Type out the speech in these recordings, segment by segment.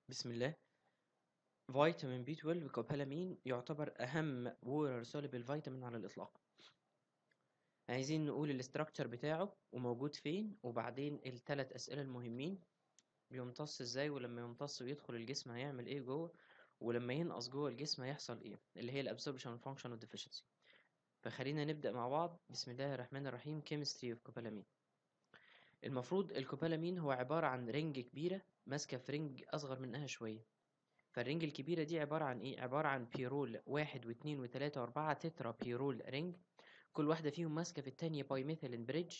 بسم الله فيتامين بي 12 كوبالامين يعتبر أهم وورر سوليبل فيتامين على الإطلاق عايزين نقول الاستراكشر بتاعه وموجود فين وبعدين الثلاث أسئلة المهمين بيمتص ازاي ولما يمتص ويدخل الجسم هيعمل ايه جوه ولما ينقص جوه الجسم هيحصل ايه اللي هي الابسوربشن فانكشن deficiency فخلينا نبدأ مع بعض بسم الله الرحمن الرحيم chemistry of كوبالامين المفروض الكوبالامين هو عبارة عن رنج كبيرة ماسكة في رنج أصغر منها شوية فالرنج الكبيرة دي عبارة عن إيه؟ عبارة عن بيرول واحد واتنين وتلاتة وأربعة تترا بيرول رينج كل واحدة فيهم ماسكة في التانية باي ميثيلين بريدج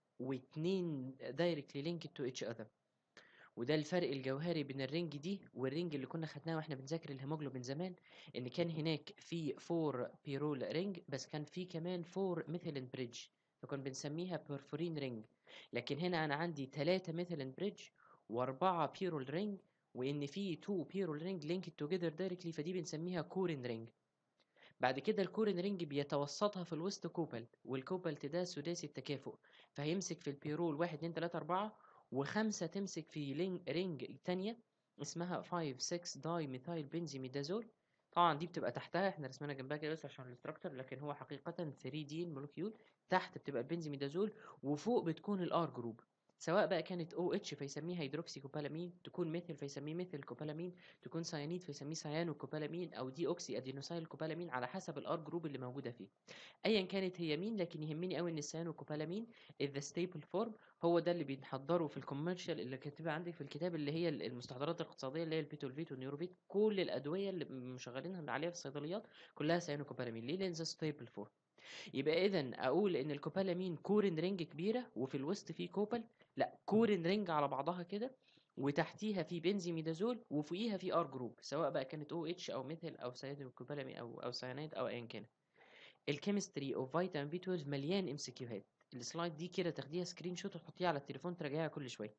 واتنين دايركتلي لينكد تو اتش اذر وده الفرق الجوهري بين الرنج دي والرنج اللي كنا خدناه واحنا بنذاكر الهيموجلوبين زمان ان كان هناك في فور بيرول رينج بس كان في كمان فور ميثيلين بريدج فكنا بنسميها بيرفورين رينج لكن هنا انا عندي تلاتة ميثيلين بريدج واربعة بيرول رينج وان في 2 بيرول رينج لينكد توجذر دايركتلي فدي بنسميها كورين رينج بعد كده الكورين رينج بيتوسطها في الوسط كوبل والكوبلت ده سداسي التكافؤ فهيمسك في البيرول واحد اتنين تلاتة أربعة وخمسة تمسك في لين- رينج تانية اسمها 5 6 داي ميثايل بنزيميدازول طبعا دي بتبقى تحتها احنا رسمنا جنبها كده بس عشان الاستراكشر لكن هو حقيقة 3 دي المولكيول تحت بتبقى البنزيميدازول وفوق بتكون الار جروب سواء بقى كانت او اتش فيسميها هيدروكسي كوبالامين تكون ميثيل فيسميه ميثيل كوبالامين تكون سيانيد فيسميه سيانو كوبالامين او دي اوكسي ادينوسايل كوبالامين على حسب الار جروب اللي موجوده فيه ايا كانت هي مين لكن يهمني قوي ان السيانو كوبالامين ذا ستيبل فورم هو ده اللي بنحضره في الكوميرشال اللي كاتبها عندك في الكتاب اللي هي المستحضرات الاقتصاديه اللي هي البيتولفيت والنيوروفيت كل الادويه اللي مشغلينها عليها في الصيدليات كلها سيانو كوبالامين ليه لان ذا ستيبل فورم يبقى اذا اقول ان الكوبالامين كورين رينج كبيره وفي الوسط فيه كوبل لا كورين رينج على بعضها كده وتحتيها في بنزيميدازول وفوقيها في ار جروب سواء بقى كانت او اتش او ميثيل او سيانيد كوبالامين او او سيانيد او ايا كان الكيمستري اوف فيتامين بي 12 مليان ام سي كيوهات السلايد دي كده تاخديها سكرين شوت وتحطيها على التليفون تراجعيها كل شويه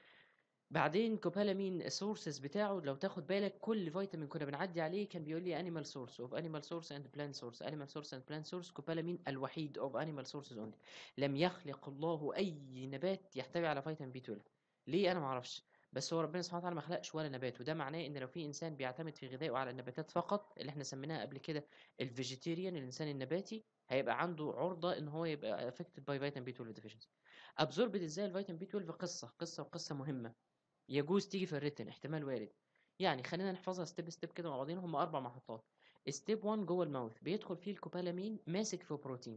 بعدين كوبالامين السورسز بتاعه لو تاخد بالك كل فيتامين كنا بنعدي عليه كان بيقول لي انيمال سورس اوف انيمال سورس اند بلانت سورس انيمال سورس اند بلانت سورس كوبالامين الوحيد اوف انيمال سورسز اونلي لم يخلق الله اي نبات يحتوي على فيتامين بي 12 ليه انا ما اعرفش بس هو ربنا سبحانه وتعالى ما خلقش ولا نبات وده معناه ان لو في انسان بيعتمد في غذائه على النباتات فقط اللي احنا سميناها قبل كده الفيجيتيريان الانسان النباتي هيبقى عنده عرضه ان هو يبقى affected by vitamin B12 deficiency ابزوربت ازاي الفيتامين بي 12 قصه قصه وقصه مهمه يجوز تيجي في الريتن احتمال وارد يعني خلينا نحفظها ستيب ستيب كده مع بعضين هم اربع محطات ستيب 1 جوه الماوث بيدخل فيه الكوبالامين ماسك في بروتين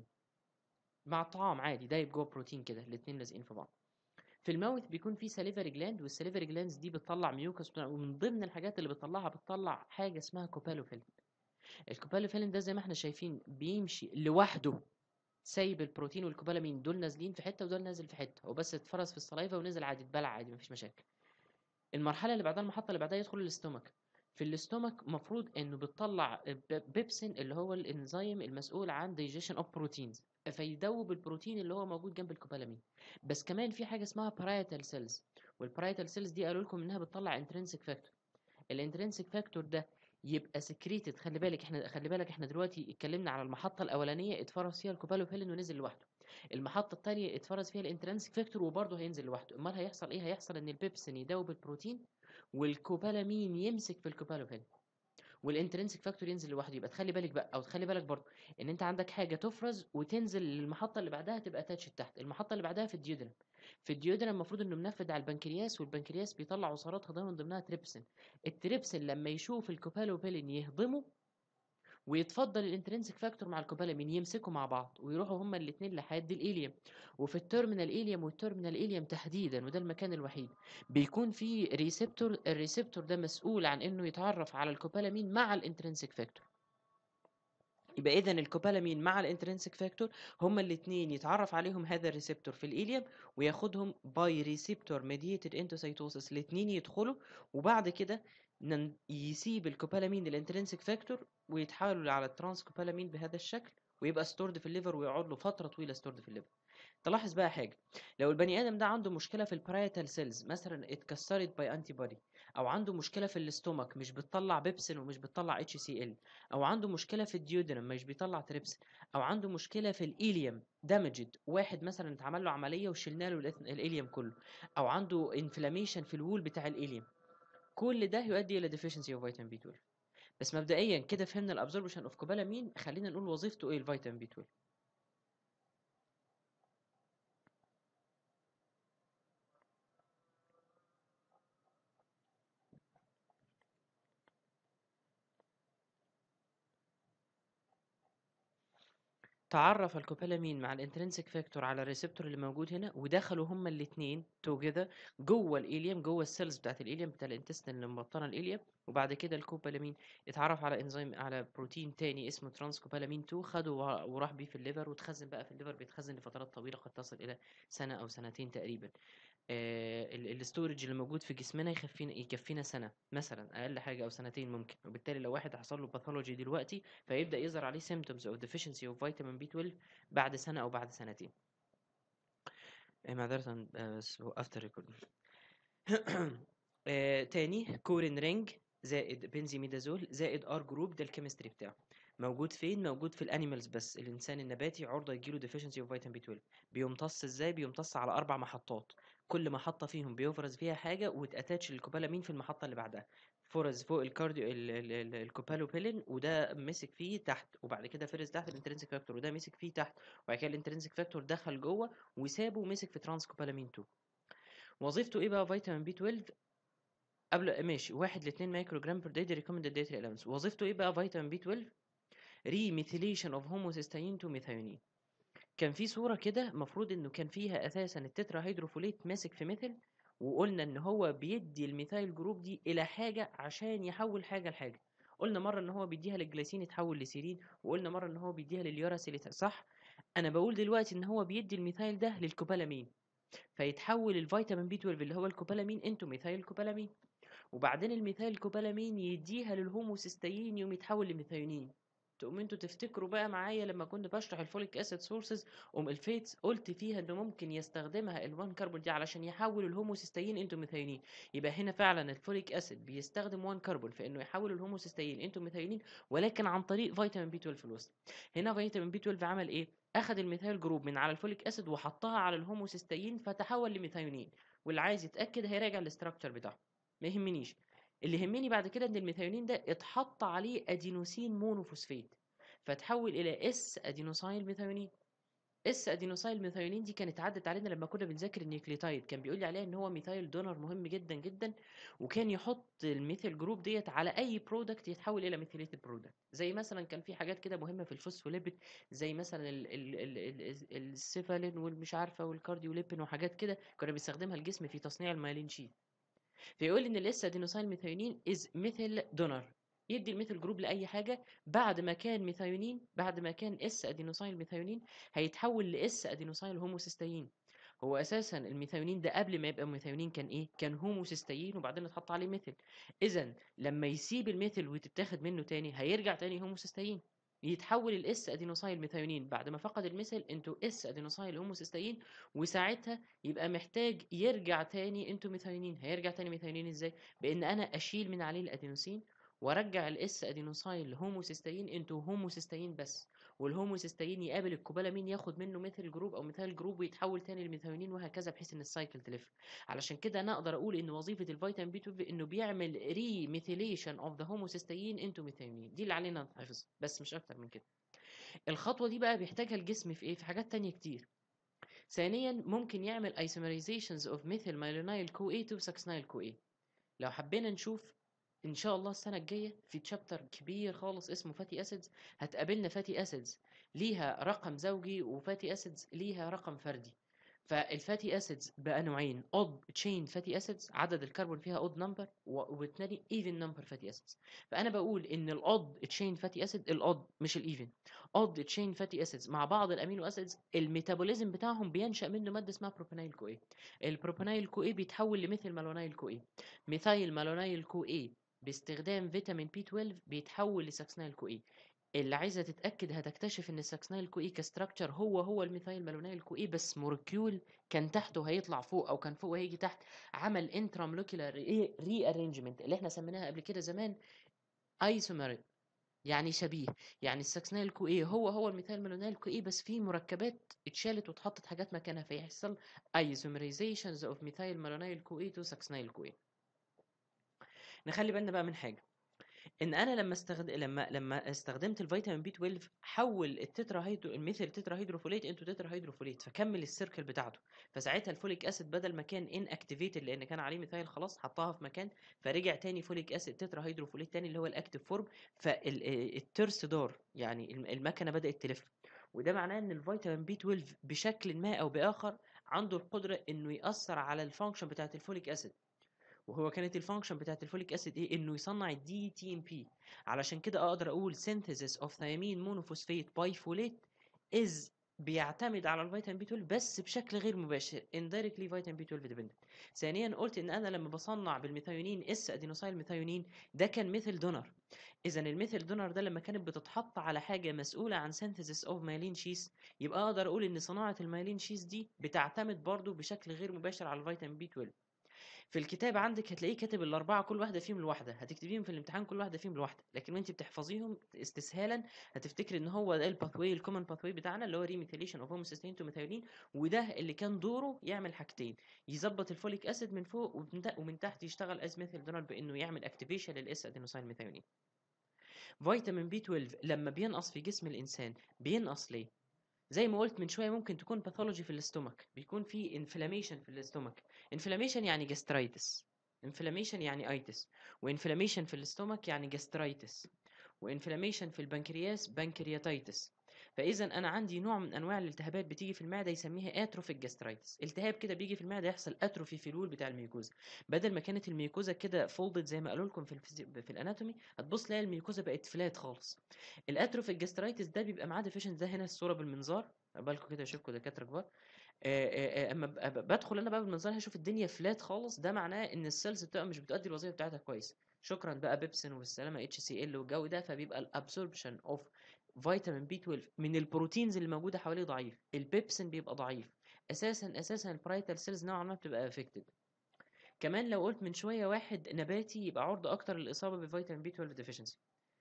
مع الطعام عادي دايب جوه بروتين كده الاتنين لازقين في بعض في الماوث بيكون في ساليفري جلاند والساليفري جلاندز دي بتطلع ميوكس ومن ضمن الحاجات اللي بتطلعها بتطلع حاجه اسمها كوبالوفيلم الكوبالوفيلم ده زي ما احنا شايفين بيمشي لوحده سايب البروتين والكوبالامين دول نازلين في حته ودول نازل في حته هو بس اتفرز في السلايفا ونزل عادي اتبلع عادي مفيش مشاكل المرحله اللي بعدها المحطه اللي بعدها يدخل الاستومك في الاستومك مفروض انه بتطلع ب- بيبسين اللي هو الانزيم المسؤول عن digestion اوف بروتينز فيدوب البروتين اللي هو موجود جنب الكوبالامين بس كمان في حاجه اسمها parietal سيلز والبرايتال سيلز دي قالوا لكم انها بتطلع intrinsic فاكتور الانترنسك فاكتور ده يبقى سكريتد خلي بالك احنا خلي بالك احنا دلوقتي اتكلمنا على المحطه الاولانيه اتفرز فيها الكوبالوفيلين ونزل لوحده المحطه الثانيه اتفرز فيها الانترنسك فاكتور وبرضه هينزل لوحده امال هيحصل ايه هيحصل ان البيبسين يدوب البروتين والكوبالامين يمسك في الكوبالوفيلين والانترنسك فاكتور ينزل لوحده يبقى تخلي بالك بقى او تخلي بالك برضه ان انت عندك حاجه تفرز وتنزل للمحطه اللي بعدها تبقى تاتش تحت المحطه اللي بعدها في الديودرم في الديودرم المفروض انه منفذ على البنكرياس والبنكرياس بيطلع عصارات هضميه من ضمنها تريبسين التريبسين لما يشوف الكوبالوبيلين يهضمه ويتفضل الانترنسك فاكتور مع الكوبالامين يمسكوا مع بعض ويروحوا هما الاثنين لحد الاليوم وفي التيرمينال اليوم والتيرمينال اليوم تحديدا وده المكان الوحيد بيكون في ريسبتور الريسبتور ده مسؤول عن انه يتعرف على الكوبالامين مع الانترنسك فاكتور يبقى اذا الكوبالامين مع الانترنسك فاكتور هما الاثنين يتعرف عليهم هذا الريسبتور في الاليوم وياخدهم باي ريسبتور ميديتد انتوسيتوسيس الاثنين يدخلوا وبعد كده نن- يسيب الكوبالامين الانترنسك فاكتور ويتحولوا على الترانسكوبالامين بهذا الشكل ويبقى ستورد في الليفر ويقعد له فتره طويله ستورد في الليفر تلاحظ بقى حاجه لو البني ادم ده عنده مشكله في البرايتال سيلز مثلا اتكسرت باي انتي بودي او عنده مشكله في الاستومك مش بتطلع بيبسين ومش بتطلع اتش سي ال او عنده مشكله في الديودرم مش بيطلع تريبسين او عنده مشكله في الاليوم دامجد واحد مثلا اتعمل له عمليه وشلنا له الإث- الاليوم كله او عنده انفلاميشن في الوول بتاع الاليوم كل ده يؤدي الى deficiency of vitamin B12 بس مبدئيا كده فهمنا الابزوربشن اوف كوبالامين خلينا نقول وظيفته ايه الفيتامين بي 12 تعرف الكوبالامين مع الانترنسيك فاكتور على الريسبتور اللي موجود هنا ودخلوا هما الاثنين توجذر جوه الاليم جوه السيلز بتاعت الاليم بتاع الانتستين اللي مبطنه الاليم وبعد كده الكوبالامين اتعرف على انزيم على بروتين تاني اسمه ترانس كوبالامين 2 خده ورا- وراح بيه في الليفر وتخزن بقى في الليفر بيتخزن لفترات طويله قد تصل الى سنه او سنتين تقريبا الاستورج اللي موجود في جسمنا يكفينا يكفينا سنه مثلا اقل حاجه او سنتين ممكن وبالتالي لو واحد حصل له باثولوجي دلوقتي فيبدا يظهر عليه symptoms of deficiency of vitamin B12 بعد سنه او بعد سنتين آه، معذرة آه، بس وقفت الريكورد آه، تاني كورين رينج زائد بنزيميدازول زائد ار جروب ده الكيمستري بتاعه موجود فين موجود في الانيمالز بس الانسان النباتي عرضه يجيله deficiency of vitamin B12 بيمتص ازاي بيمتص على اربع محطات كل محطه فيهم بيفرز فيها حاجه وتاتاتش للكوبالامين في المحطه اللي بعدها فرز فوق الكارديو ال- ال- ال- الكوبالوبيلين وده مسك فيه تحت وبعد كده فرز تحت الانترنسيك فاكتور وده مسك فيه تحت وبعد كده الانترنسيك فاكتور دخل جوه وسابه ومسك في ترانس كوبالامين 2 وظيفته ايه بقى فيتامين بي 12 قبل ماشي 1 ل 2 مايكرو جرام بير داي دي ريكومندد دايتري الونس وظيفته ايه بقى فيتامين بي 12 ري ميثيليشن اوف هوموسيستين تو ميثيونين كان في صورة كده مفروض انه كان فيها اساسا التترا هيدروفوليت ماسك في ميثيل وقلنا ان هو بيدي الميثايل جروب دي الى حاجة عشان يحول حاجة لحاجة قلنا مرة ان هو بيديها للجليسين يتحول لسيرين وقلنا مرة ان هو بيديها لليوراسيل يت- صح انا بقول دلوقتي ان هو بيدي الميثايل ده للكوبالامين فيتحول الفيتامين بي 12 اللي هو الكوبالامين انتو ميثايل كوبالامين وبعدين الميثايل كوبالامين يديها للهوموسيستين يوم يتحول لميثيونين تقوم انتوا تفتكروا بقى معايا لما كنت بشرح الفوليك اسيد سورسز ام الفيتس قلت فيها انه ممكن يستخدمها ال1 كربون دي علشان يحول الهوموسيستين انتو ميثيونين يبقى هنا فعلا الفوليك اسيد بيستخدم 1 كربون في انه يحول الهوموسيستين انتو ميثيونين ولكن عن طريق فيتامين بي 12 في الوسط هنا فيتامين بي 12 عمل ايه اخذ الميثايل جروب من على الفوليك اسيد وحطها على الهوموسيستين فتحول لميثيونين واللي عايز يتاكد هيراجع الاستراكشر بتاعه ما يهمنيش اللي يهمني بعد كده ان الميثيونين ده اتحط عليه ادينوسين مونوفوسفات فتحول الى اس ادينوسايل ميثيونين اس ادينوسايل ميثيونين دي كانت عدت علينا لما كنا بنذاكر النيوكليوتايد كان بيقول لي عليها ان هو ميثايل دونر مهم جدا جدا وكان يحط الميثيل جروب ديت على اي برودكت يتحول الى ميثيليتد برودكت زي مثلا كان في حاجات كده مهمه في الفوسفوليبيد زي مثلا ال ال ال ال السيفالين والمش عارفه والكارديوليبين وحاجات كده كنا بنستخدمها الجسم في تصنيع المايلين شيت فيقول ان الاس ادينوسايل ميثيونين از ميثيل دونر يدي الميثيل جروب لاي حاجه بعد ما كان ميثيونين بعد ما كان اس ادينوسايل ميثيونين هيتحول لاس ادينوسايل هوموسيستين هو اساسا الميثيونين ده قبل ما يبقى ميثيونين كان ايه كان هوموسيستين وبعدين اتحط عليه ميثيل اذا لما يسيب الميثيل وتتاخد منه تاني هيرجع تاني هوموسيستين يتحول الاس ادينوسايل ميثيونين بعد ما فقد الميثيل انتو اس ادينوسايل هوموسيستين وساعتها يبقى محتاج يرجع تاني انتو ميثيونين هيرجع تاني ميثيونين ازاي بان انا اشيل من عليه الادينوسين وارجع الاس ادينوسايل هوموسيستين انتو هوموسيستين بس والهوموسيستين يقابل الكوبالامين ياخد منه ميثيل جروب او ميثايل جروب ويتحول تاني لميثيونين وهكذا بحيث ان السايكل تلف علشان كده انا اقدر اقول ان وظيفه الفيتامين بي 12 انه بيعمل ري ميثيليشن اوف ذا هوموسيستين انتو ميثيونين دي اللي علينا نحفظها بس مش اكتر من كده الخطوه دي بقى بيحتاجها الجسم في ايه في حاجات تانية كتير ثانيا ممكن يعمل isomerizations of methyl myelonyl CoA to succinyl CoA لو حبينا نشوف ان شاء الله السنه الجايه في تشابتر كبير خالص اسمه فاتي اسيدز هتقابلنا فاتي اسيدز ليها رقم زوجي وفاتي اسيدز ليها رقم فردي فالفاتي اسيدز بقى نوعين اود تشين فاتي اسيدز عدد الكربون فيها اود نمبر والتاني ايفن نمبر فاتي اسيدز فانا بقول ان الاود تشين فاتي اسيد الاود مش الايفن اود تشين فاتي اسيدز مع بعض الامينو اسيدز الميتابوليزم بتاعهم بينشا منه ماده اسمها بروبينايل كو اي البروبينايل كو اي بيتحول لميثيل مالونايل كو اي ميثايل مالونايل كو اي باستخدام فيتامين بي 12 بيتحول لساكسنايل كو اي اللي عايزه تتاكد هتكتشف ان الساكسنايل كو اي كستراكشر هو هو الميثايل مالونايل كو اي بس مولكيول كان تحته هيطلع فوق او كان فوق هيجي تحت عمل انترامولكيولار ري ارينجمنت اللي احنا سميناها قبل كده زمان ايسومر يعني شبيه يعني الساكسنايل كو ايه هو هو الميثايل مالونايل كو ايه بس في مركبات اتشالت واتحطت حاجات مكانها فيحصل ايزوميرايزيشنز اوف ميثايل مالونايل كو ايه تو ساكسنايل كو ايه نخلي بالنا بقى من حاجه ان انا لما استخد... لما لما استخدمت الفيتامين بي 12 حول التترا هيدرو الميثيل تترا هيدروفوليت انتو تترا هيدروفوليت فكمل السيركل بتاعته فساعتها الفوليك اسيد بدل ما كان ان اكتيفيتد لان كان عليه ميثايل خلاص حطها في مكان فرجع تاني فوليك اسيد تترا هيدروفوليت تاني اللي هو الاكتيف فورم فالترس دار يعني الم- المكنه بدات تلف وده معناه ان الفيتامين بي 12 بشكل ما او باخر عنده القدره انه ياثر على الفانكشن بتاعت الفوليك اسيد وهو كانت الفانكشن بتاعت الفوليك اسيد ايه انه يصنع الدي تي ام بي علشان كده اقدر اقول synthesis of thiamine monophosphate bifolate is بيعتمد على الفيتامين بي 12 بس بشكل غير مباشر indirectly فيتامين بي 12 dependent ثانيا قلت ان انا لما بصنع بالميثيونين اس ادينوسايل ميثيونين ده كان ميثيل دونر اذا الميثيل دونر ده لما كانت بتتحط على حاجه مسؤوله عن synthesis of مايلين شيس يبقى اقدر اقول ان صناعه المايلين شيس دي بتعتمد برضو بشكل غير مباشر على الفيتامين بي 12 في الكتاب عندك هتلاقيه كاتب الاربعه كل واحده فيهم لوحدها هتكتبيهم في الامتحان كل واحده فيهم لوحدها لكن وانت بتحفظيهم استسهالا هتفتكري ان هو ده الباثوي الكومن باثوي بتاعنا اللي هو ريميثيليشن اوف هوموسيستين تو ميثيولين وده اللي كان دوره يعمل حاجتين يظبط الفوليك اسيد من فوق ومن تحت- ومن تحت يشتغل از ميثيل دونر بانه يعمل اكتيفيشن للاس ادينوسايل ميثيولين فيتامين بي 12 لما بينقص في جسم الانسان بينقص ليه زي ما قلت من شويه ممكن تكون باثولوجي في الاستومك بيكون في انفلاميشن في الاستومك انفلاميشن يعني جاسترايتس انفلاميشن يعني ايتس وانفلاميشن في الاستومك يعني جاسترايتس وانفلاميشن في البنكرياس بنكرياتيتس فاذا انا عندي نوع من انواع الالتهابات بتيجي في المعده يسميها اتروفيك جاسترايتس التهاب كده بيجي في المعده يحصل اتروفي في الول بتاع الميوكوزا بدل ما كانت الميوكوزا كده فولدد زي ما قالوا لكم في الفيزي... في الاناتومي هتبص تلاقي الميوكوزا بقت فلات خالص الاتروفيك جاسترايتس ده بيبقى معاه ديفيشن ده هنا الصوره بالمنظار بالكم كده اشوفكم دكاتره كبار آه، آه، آه، اما ب- ب- بدخل انا بقى بالمنظار هشوف الدنيا فلات خالص ده معناه ان السيلز بتبقى مش بتؤدي الوظيفه بتاعتها كويس شكرا بقى بيبسين والسلامه اتش سي ال والجو ده فبيبقى الابسوربشن اوف فيتامين بي 12 من البروتينز اللي موجوده حواليه ضعيف البيبسين بيبقى ضعيف اساسا اساسا البرايتال سيلز نوعا ما بتبقى افكتد كمان لو قلت من شويه واحد نباتي يبقى عرضه اكتر للاصابه بفيتامين بي 12 ديفيشنسي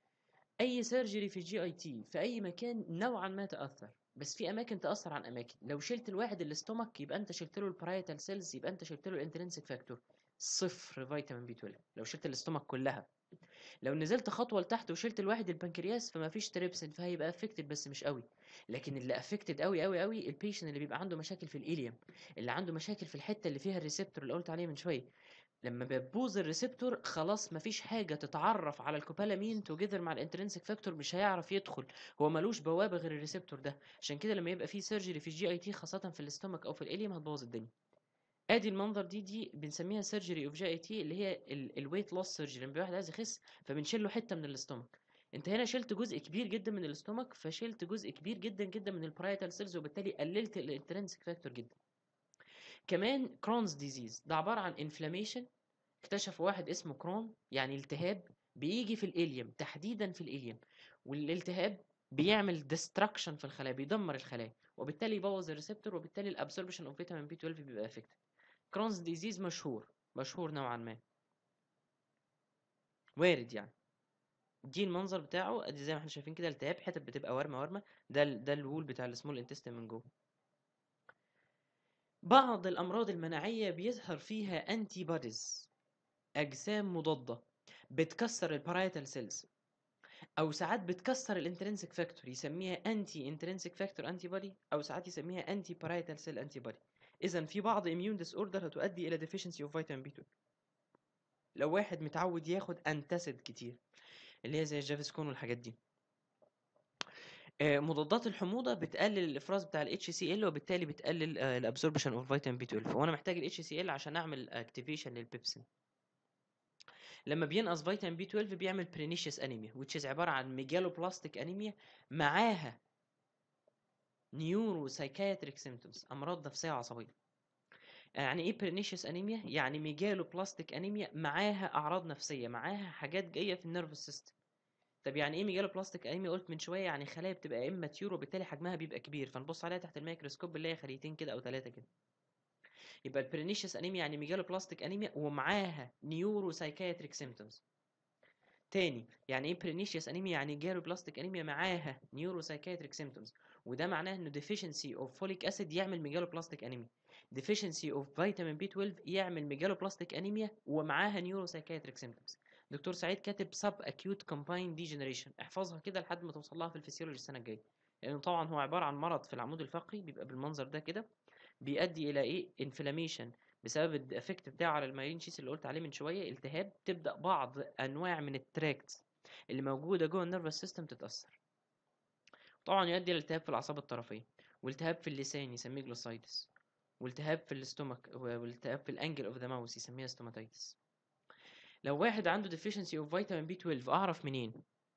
اي سيرجري في الجي اي تي في اي مكان نوعا ما تاثر بس في اماكن تاثر عن اماكن لو شلت الواحد الاستومك يبقى انت شلت له البرايتال سيلز يبقى انت شلت له الانترنسيك فاكتور صفر فيتامين بي 12 لو شلت الاستومك كلها لو نزلت خطوه لتحت وشلت الواحد البنكرياس فما فيش تريبسين فهيبقى افكتد بس مش قوي لكن اللي افكتد قوي قوي قوي البيشن اللي بيبقى عنده مشاكل في الاليوم اللي عنده مشاكل في الحته اللي فيها الريسبتور اللي قلت عليه من شويه لما بتبوظ الريسبتور خلاص مفيش حاجه تتعرف على الكوبالامين توجذر مع الانترنسيك فاكتور مش هيعرف يدخل هو ملوش بوابه غير الريسبتور ده عشان كده لما يبقى في سيرجري في الجي اي تي خاصه في الاستومك او في الاليوم هتبوظ الدنيا ادي المنظر دي دي بنسميها سيرجري اوف جي اي تي اللي هي الويت لوس سيرجري لما واحد عايز يخس فبنشيل له حته من الاستومك انت هنا شلت جزء كبير جدا من الاستومك فشلت جزء كبير جدا جدا من البرايتال سيلز وبالتالي قللت الانترنسيك فاكتور جدا كمان كرونز ديزيز ده عباره عن انفلاميشن اكتشفوا واحد اسمه كرون يعني التهاب بيجي في الاليم تحديدا في الاليم والالتهاب بيعمل ديستراكشن في الخلايا بيدمر الخلايا وبالتالي يبوظ الريسبتور وبالتالي الابسوربشن اوف فيتامين بي 12 بيبقى افكتد كرونز ديزيز مشهور مشهور نوعا ما وارد يعني دي المنظر بتاعه ادي زي ما احنا شايفين كده التهاب حتت بتبقى ورمه ورمه ده ال- ده الوول بتاع السمول انتستين من جوه بعض الامراض المناعيه بيظهر فيها انتي بوديز اجسام مضاده بتكسر البارايتال سيلز او ساعات بتكسر الانترنسيك فاكتور يسميها انتي انترنسيك فاكتور انتي بودي او ساعات يسميها انتي بارايتال سيل انتي بودي اذا في بعض اميون ديس اوردر هتؤدي الى deficiency اوف فيتامين بي 2 لو واحد متعود ياخد انتاسيد كتير اللي هي زي الجافسكون والحاجات دي آه، مضادات الحموضه بتقلل الافراز بتاع الاتش سي ال وبالتالي بتقلل الابسوربشن اوف فيتامين بي 12 وانا محتاج الاتش سي ال عشان اعمل اكتيفيشن للبيبسين لما بينقص فيتامين بي 12 بيعمل برينيشيس انيميا which is عباره عن ميجالوبلاستيك انيميا معاها نيورو سايكايتريك سيمتومز امراض نفسيه عصبيه يعني ايه برينيشيس انيميا يعني ميجالوبلاستيك انيميا معاها اعراض نفسيه معاها حاجات جايه في النيرفس سيستم طب يعني ايه ميجالوبلاستيك انيميا قلت من شويه يعني خلايا بتبقى اماتيور وبالتالي حجمها بيبقى كبير فنبص عليها تحت الميكروسكوب اللي هي خليتين كده او ثلاثه كده يبقى البرينيشيس انيميا يعني ميجالوبلاستيك انيميا ومعاها نيورو سايكايتريك سيمتومز تاني يعني ايه برينيشيس انيميا يعني جالوبلاستيك انيميا معاها نيورو سايكايتريك سيمتومز وده معناه انه deficiency اوف فوليك اسيد يعمل ميجالوبلاستيك انيميا deficiency اوف فيتامين بي 12 يعمل ميجالوبلاستيك انيميا ومعاها نيورو سايكايتريك سيمتومز دكتور سعيد كاتب سب اكيوت كومباين ديجنريشن احفظها كده لحد ما توصل لها في الفسيولوجي السنه الجايه لانه طبعا هو عباره عن مرض في العمود الفقري بيبقى بالمنظر ده كده بيؤدي الى ايه انفلاميشن بسبب الافكت بتاعه على المايلين شيس اللي قلت عليه من شويه التهاب تبدا بعض انواع من التراكت اللي موجوده جوه النيرفس سيستم تتاثر طبعا يؤدي الى التهاب في الاعصاب الطرفيه والتهاب في اللسان يسميه جلوسايتس والتهاب في الاستومك والتهاب في الانجل اوف ذا ماوس يسميها ستوماتيتس لو واحد عنده deficiency of فيتامين بي 12 اعرف منين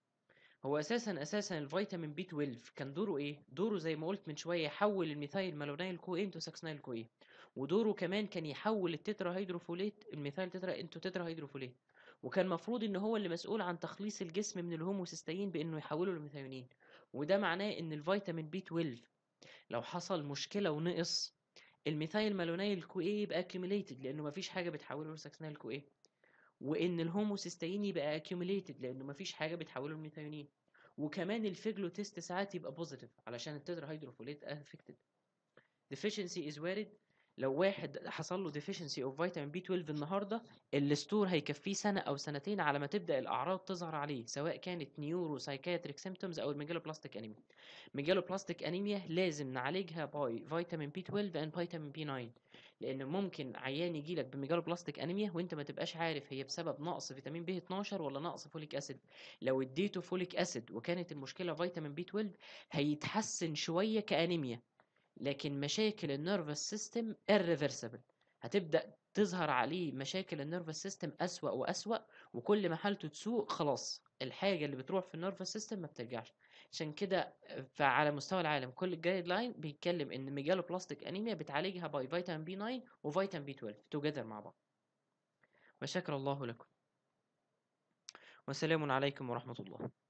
هو اساسا اساسا الفيتامين بي 12 كان دوره ايه دوره زي ما قلت من شويه يحول الميثايل مالونيل كو ايه انتو ساكسينيل كو ايه ودوره كمان كان يحول التترا هيدروفوليت الميثايل تترا انتو تترا هيدروفوليت وكان مفروض ان هو اللي مسؤول عن تخليص الجسم من الهوموسيستين بانه يحوله لميثيونين وده معناه ان الفيتامين بي 12 لو حصل مشكله ونقص الميثايل مالونيل كو ايه يبقى accumulated لانه مفيش حاجه بتحوله لساكسينيل كو ايه وان الهوموسيستين يبقى accumulated لانه مفيش حاجه بتحوله لميثيونين وكمان الفيجلو تيست ساعات يبقى بوزيتيف علشان التترا هيدروفوليت افكتد deficiency is وارد لو واحد حصل له deficiency of vitamin B12 النهارده الستور هيكفيه سنه او سنتين على ما تبدا الاعراض تظهر عليه سواء كانت نيورو سايكاتريك سيمتومز او الميجالوبلاستيك انيميا ميجالوبلاستيك انيميا لازم نعالجها باي فيتامين B12 and فيتامين B9 لان ممكن عيان يجي لك بميجالوبلاستيك انيميا وانت ما تبقاش عارف هي بسبب نقص فيتامين بي 12 ولا نقص فوليك اسيد لو اديته فوليك اسيد وكانت المشكله فيتامين بي 12 هيتحسن شويه كانيميا لكن مشاكل النيرفس سيستم irreversible هتبدا تظهر عليه مشاكل النيرفس سيستم اسوا واسوا وكل ما حالته تسوء خلاص الحاجه اللي بتروح في النيرفس سيستم ما بترجعش عشان كده فعلى مستوى العالم كل الجايد لاين بيتكلم ان ميجالو بلاستيك انيميا بتعالجها باي فيتامين بي 9 وفيتامين بي 12 توجذر مع بعض وشكر الله لكم وسلام عليكم ورحمه الله